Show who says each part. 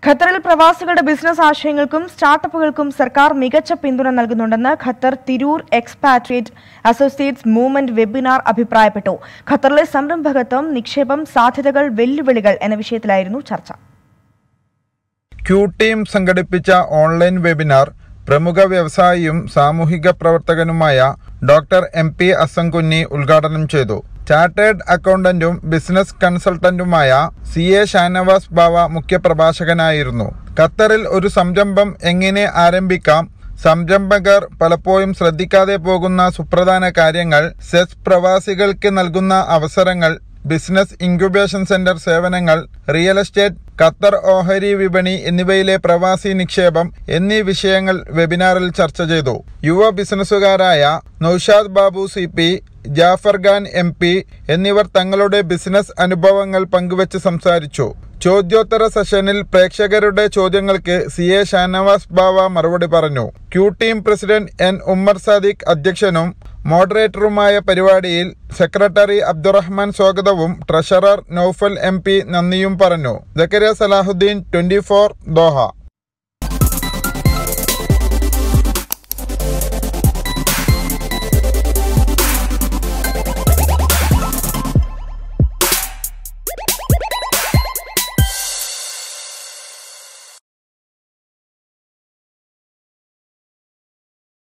Speaker 1: ഖത്തറിൽ പ്രവാസികളുടെ ബിസിനസ് ആശയങ്ങൾക്കും സ്റ്റാർട്ടപ്പുകൾക്കും സർക്കാർ മികച്ച പിന്തുണ നൽകുന്നുണ്ടെന്ന് Qatar Tirur expatriate associates movement webinar അഭിപ്രായപ്പെട്ടു ഖത്തറിലെ സംരംഭകത്വം നിക്ഷേപം സാധ്യതകൾ വെല്ലുവിളികൾ എന്ന വിഷയത്തിലായിരുന്നു ചർച്ച
Speaker 2: ക്യൂ ടീം സംഘടിപ്പിച്ച ഓൺലൈൻ വെബിനാർ പ്രമുഖ വ്യവസായിയും സാമൂഹിക പ്രവർത്തകനുമായ ഡോക്ടർ എം പി അസംകുഞ്ഞി ഉദ്ഘാടനം ചെയ്തു ചാർട്ടേഡ് അക്കൗണ്ടന്റും ബിസിനസ് കൺസൾട്ടന്റുമായ സി എ ഷാനവാസ് ബാവ മുഖ്യപ്രഭാഷകനായിരുന്നു ഖത്തറിൽ ഒരു സംരംഭം എങ്ങനെ ആരംഭിക്കാം സംരംഭകർ പലപ്പോഴും ശ്രദ്ധിക്കാതെ പോകുന്ന സുപ്രധാന കാര്യങ്ങൾ സെസ് പ്രവാസികൾക്ക് നൽകുന്ന അവസരങ്ങൾ ബിസിനസ് ഇൻക്യുബേഷൻ സെന്റർ സേവനങ്ങൾ റിയൽ എസ്റ്റേറ്റ് ഖത്തർ ഓഹരി വിപണി എന്നിവയിലെ പ്രവാസി നിക്ഷേപം എന്നീ വിഷയങ്ങൾ വെബിനാറിൽ ചർച്ച ചെയ്തു യുവ ബിസിനസ്സുകാരായ Noushad Babu C P Jafar Khan M P എന്നിവർ തങ്ങളുടെ ബിസിനസ് അനുഭവങ്ങൾ പങ്കുവച്ച് സംസാരിച്ചു ചോദ്യോത്തര സെഷനിൽ പ്രേക്ഷകരുടെ ചോദ്യങ്ങൾക്ക് സി എ ഷാനവാസ് ബാവ മറുപടി പറഞ്ഞു Q team president N Ummer Sadiq അധ്യക്ഷനും മോഡറേറ്ററുമായ പരിപാടിയിൽ സെക്രട്ടറി അബ്ദുറഹ്മാൻ സ്വാഗതവും ട്രഷറർ നൌഫൽ എം പി നന്ദിയും പറഞ്ഞു ജക്കരിയ സലാഹുദ്ദീൻ ട്വന്റി ദോഹ